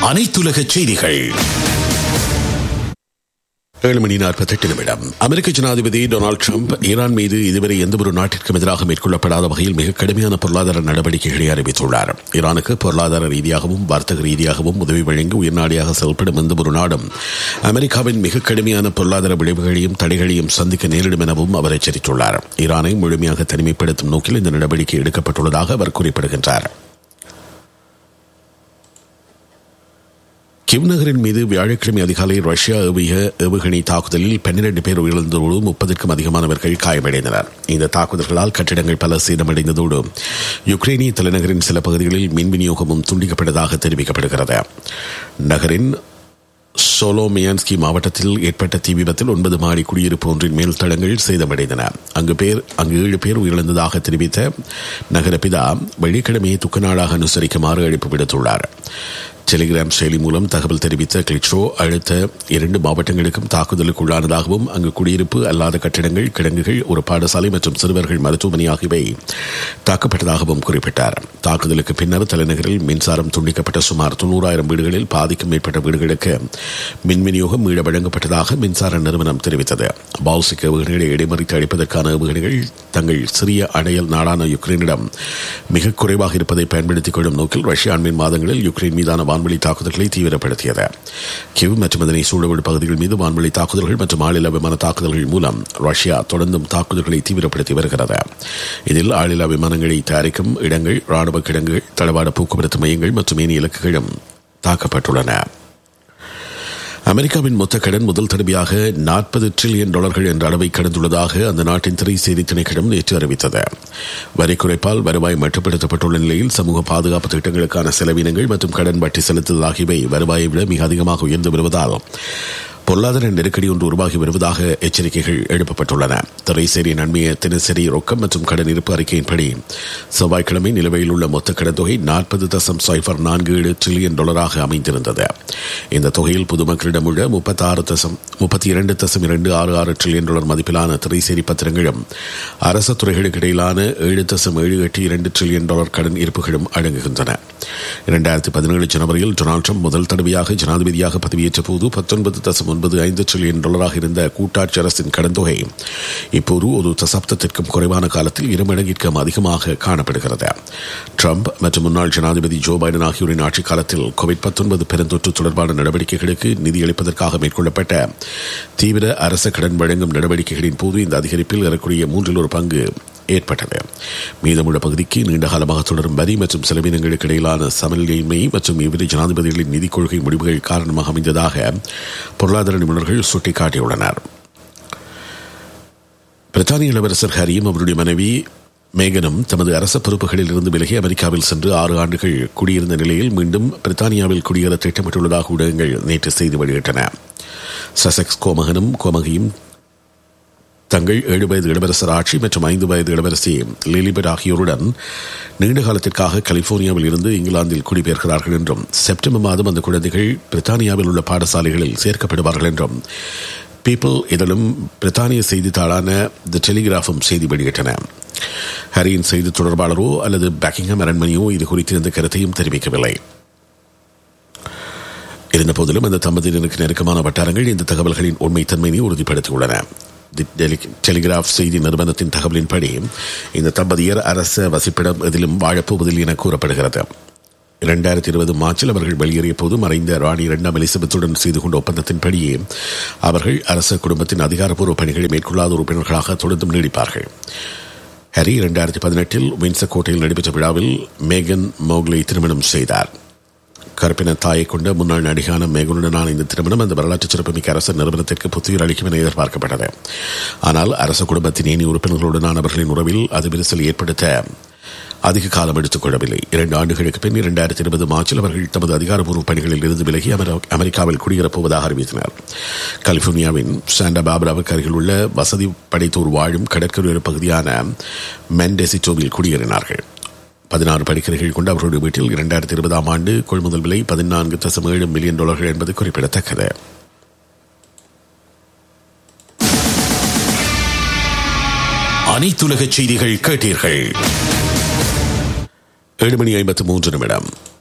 அனைத்துலக செய்திகள் ஏழு மணி நாற்பத்தெட்டு நிமிடம் அமெரிக்க ஜனாதிபதி டொனால்டு ட்ரம்ப் ஈரான் மீது இதுவரை எந்தவொரு நாட்டிற்கும் எதிராக மேற்கொள்ளப்படாத வகையில் மிக கடுமையான பொருளாதார நடவடிக்கைகளை அறிவித்துள்ளார் ஈரானுக்கு பொருளாதார ரீதியாகவும் வர்த்தக ரீதியாகவும் உதவி வழங்கி உயர்நாடியாக செயல்படும் எந்தவொரு நாடும் அமெரிக்காவின் மிக கடுமையான பொருளாதார விளைவுகளையும் தடைகளையும் சந்திக்க நேரிடும் எனவும் அவர் எச்சரித்துள்ளார் ஈரானை முழுமையாக தனிமைப்படுத்தும் நோக்கில் இந்த நடவடிக்கை எடுக்கப்பட்டுள்ளதாக அவர் குறிப்பிடுகின்றார் கிவ் நகரின் மீது வியாழக்கிழமை அதிகாலை ரஷ்யா ஏவிய ஏவுகணை தாக்குதலில் பன்னிரண்டு பேர் உயிரிழந்ததோடு முப்பதுக்கும் அதிகமானவர்கள் காயமடைந்தனர் இந்த தாக்குதல்களால் கட்டிடங்கள் பல சேதமடைந்ததோடு யுக்ரைனிய தலைநகரின் சில பகுதிகளில் மின் விநியோகமும் துண்டிக்கப்பட்டதாக தெரிவிக்கப்படுகிறது நகரின் சோலோமியான்ஸ்கி மாவட்டத்தில் ஏற்பட்ட தீ விபத்தில் ஒன்பது மாடி குடியிருப்பு ஒன்றின் மேல் தளங்கள் சேதமடைந்தன அங்கு பேர் அங்கு ஏழு பேர் உயிரிழந்ததாக தெரிவித்த நகரபிதா வெள்ளிக்கிழமையை துக்க நாளாக அனுசரிக்குமாறு அழைப்பு விடுத்துள்ளார் டெலிகிராம் செயலி மூலம் தகவல் தெரிவித்த கிளிட்ரோ அடுத்த இரண்டு மாவட்டங்களுக்கும் தாக்குதலுக்கு உள்ளானதாகவும் அங்கு குடியிருப்பு அல்லாத கட்டிடங்கள் கிடங்குகள் ஒரு பாடசாலை மற்றும் சிறுவர்கள் மருத்துவமனை ஆகியவை தாக்கப்பட்டதாகவும் குறிப்பிட்டார் தாக்குதலுக்கு பின்னர் தலைநகரில் மின்சாரம் துண்டிக்கப்பட்ட சுமார் தொண்ணூறாயிரம் வீடுகளில் பாதிக்கும் மேற்பட்ட வீடுகளுக்கு மின் விநியோகம் மீள வழங்கப்பட்டதாக மின்சார நிறுவனம் தெரிவித்தது பால்சிக் ஏவுகணைகளை இடைமறித்து அளிப்பதற்கான ஏவுகணைகள் தங்கள் சிறிய அடையல் நாடான யுக்ரைனிடம் மிக குறைவாக இருப்பதை பயன்படுத்திக் கொள்ளும் நோக்கில் ரஷ்யா அண்மின் மாதங்களில் யுக்ரைன் மீதான வான்வெளி தாக்குதல்களை தீவிரப்படுத்தியது கிவ் மற்றும் அதனை சூழவுள்ள பகுதிகள் மீது வான்வெளி தாக்குதல்கள் மற்றும் ஆளில்லா விமான தாக்குதல்கள் மூலம் ரஷ்யா தொடர்ந்தும் தாக்குதல்களை தீவிரப்படுத்தி வருகிறது இதில் ஆளில்லா விமானங்களை தயாரிக்கும் இடங்கள் ராணுவ கிடங்குகள் தளவாட போக்குவரத்து மையங்கள் மற்றும் ஏனைய இலக்குகளும் தாக்கப்பட்டுள்ளன அமெரிக்காவின் மொத்த கடன் முதல் தடவையாக நாற்பது டிரில்லியன் டாலர்கள் என்ற அளவை கடந்துள்ளதாக அந்த நாட்டின் திரை செய்தி திணைக்களம் நேற்று அறிவித்தது வரி குறைப்பால் வருவாய் மட்டுப்படுத்தப்பட்டுள்ள நிலையில் சமூக பாதுகாப்பு திட்டங்களுக்கான செலவினங்கள் மற்றும் கடன் வட்டி செலுத்துதல் ஆகியவை வருவாயை விட மிக அதிகமாக உயர்ந்து வருவதால் பொருளாதார நெருக்கடி ஒன்று உருவாகி வருவதாக எச்சரிக்கைகள் எழுப்பப்பட்டுள்ளன திரைசேரி நன்மைய தினசரி ரொக்கம் மற்றும் கடன் இருப்பு அறிக்கையின்படி செவ்வாய்க்கிழமை நிலுவையில் உள்ள மொத்த கடன் தொகை நாற்பது தசம் சைபர் நான்கு ஏழு டிரில்லியன் டாலராக அமைந்திருந்தது இந்த தொகையில் பொதுமக்களிடம் உள்ள முப்பத்தாறு தசம் முப்பத்தி இரண்டு தசம் இரண்டு ஆறு ஆறு டிரில்லியன் டாலர் மதிப்பிலான திரைசேரி பத்திரங்களும் அரசு துறைகளுக்கு இடையிலான ஏழு தசம் ஏழு எட்டு இரண்டு டிரில்லியன் டாலர் கடன் இருப்புகளும் அடங்குகின்றன இரண்டாயிரத்தி பதினேழு ஜனவரியில் டொனால்டு ட்ரம்ப் முதல் தடவையாக ஜனாதிபதியாக பதவியேற்ற போது பத்தொன்பது தசம் ஒன்பது ஐந்து டிரில்லியன் டாலராக இருந்த கூட்டாட்சி அரசின் கடன் தொகை இப்போது ஒரு தசாப்தத்திற்கும் குறைவான காலத்தில் இருமடங்கிற்கும் அதிகமாக காணப்படுகிறது ட்ரம்ப் மற்றும் முன்னாள் ஜனாதிபதி ஜோ பைடன் ஆகியோரின் ஆட்சிக் காலத்தில் கோவிட் பத்தொன்பது பெருந்தொற்று தொடர்பான நடவடிக்கைகளுக்கு நிதியளிப்பதற்காக மேற்கொள்ளப்பட்ட தீவிர அரச கடன் வழங்கும் நடவடிக்கைகளின் போது இந்த அதிகரிப்பில் ஏறக்குறைய மூன்றில் ஒரு பங்கு ஏற்பட்டது மீதமுள்ள பகுதிக்கு நீண்ட காலமாக தொடரும் வரி மற்றும் செலவினங்களுக்கு இடையிலான சமநிலையின்மை மற்றும் இவ்விரு ஜனாதிபதிகளின் நிதிக் கொள்கை முடிவுகள் காரணமாக அமைந்ததாக பொருளாதார நிபுணர்கள் சுட்டிக்காட்டியுள்ளனர் பிரித்தானிய இளவரசர் ஹரியும் அவருடைய மனைவி மேகனும் தமது அரச பொறுப்புகளில் இருந்து விலகி அமெரிக்காவில் சென்று ஆறு ஆண்டுகள் குடியிருந்த நிலையில் மீண்டும் பிரித்தானியாவில் குடியேற திட்டமிட்டுள்ளதாக ஊடகங்கள் நேற்று செய்தி வெளியிட்டன சசெக்ஸ் கோமகனும் கோமகியும் தங்கள் ஏழு வயது இளவரசர் ஆட்சி மற்றும் ஐந்து வயது இளவரசி லிலிபெட் ஆகியோருடன் நீண்ட காலத்திற்காக கலிபோர்னியாவில் இருந்து இங்கிலாந்தில் குடிபெயர்கிறார்கள் என்றும் செப்டம்பர் மாதம் அந்த குழந்தைகள் பிரித்தானியாவில் உள்ள பாடசாலைகளில் சேர்க்கப்படுவார்கள் என்றும் பீப்பிள் இதழும் பிரித்தானிய செய்தித்தாளான தி டெலிகிராஃபும் செய்தி வெளியிட்டன ஹரியின் செய்தி தொடர்பாளரோ அல்லது பேக்கிங்ஹாம் அரண்மனையோ இது குறித்து எந்த கருத்தையும் தெரிவிக்கவில்லை இருந்தபோதிலும் அந்த தம்பதியினருக்கு நெருக்கமான வட்டாரங்கள் இந்த தகவல்களின் உண்மைத்தன்மையை உறுதிப்படுத்தியுள்ளன டெலிகிராஃப் செய்தி நிறுவனத்தின் தகவலின்படி இந்த தம்பதியர் அரச வசிப்பிடம் எதிலும் வாழப்போவதில் என கூறப்படுகிறது இரண்டாயிரத்தி இருபது மார்ச்சில் அவர்கள் வெளியேறிய போது மறைந்த ராணி இரண்டாம் எலிசபெத்துடன் செய்து கொண்ட ஒப்பந்தத்தின்படியே அவர்கள் அரச குடும்பத்தின் அதிகாரப்பூர்வ பணிகளை மேற்கொள்ளாத உறுப்பினர்களாக தொடர்ந்தும் நீடிப்பார்கள் ஹரி இரண்டாயிரத்தி பதினெட்டில் வின்சர் கோட்டையில் நடைபெற்ற விழாவில் மேகன் மோக்லை திருமணம் செய்தார் கருப்பின தாயை கொண்ட முன்னாள் நடிகான மேகனுடனான இந்த திருமணம் அந்த வரலாற்று சிறப்புமிக்க அரசு நிறுவனத்திற்கு புத்துயிர் அளிக்கும் என எதிர்பார்க்கப்பட்டது ஆனால் அரச குடும்பத்தின் ஏனைய உறுப்பினர்களுடனான அவர்களின் உறவில் அது விரிசல் ஏற்படுத்த அதிக காலம் எடுத்துக் கொள்ளவில்லை இரண்டு ஆண்டுகளுக்கு பின் இரண்டாயிரத்தி இருபது மார்ச்சில் அவர்கள் தமது அதிகாரப்பூர்வ பணிகளில் இருந்து விலகி அமெரிக்காவில் குடியேறப்போவதாக அறிவித்தனர் கலிபோர்னியாவின் சாண்டா பாபராவுக்கு அருகில் உள்ள வசதி படைத்தோர் வாழும் கடற்கரை பகுதியான மென்டெசிட்டோவில் குடியேறினார்கள் பதினாறு படிக்கரைகள் கொண்ட அவருடைய வீட்டில் இரண்டாயிரத்தி இருபதாம் ஆண்டு கொள்முதல் விலை பதினான்கு தசம் ஏழு மில்லியன் டாலர்கள் என்பது குறிப்பிடத்தக்கது அனைத்துலக செய்திகள் கேட்டீர்கள் ஏழு மணி ஐம்பத்து மூன்று நிமிடம்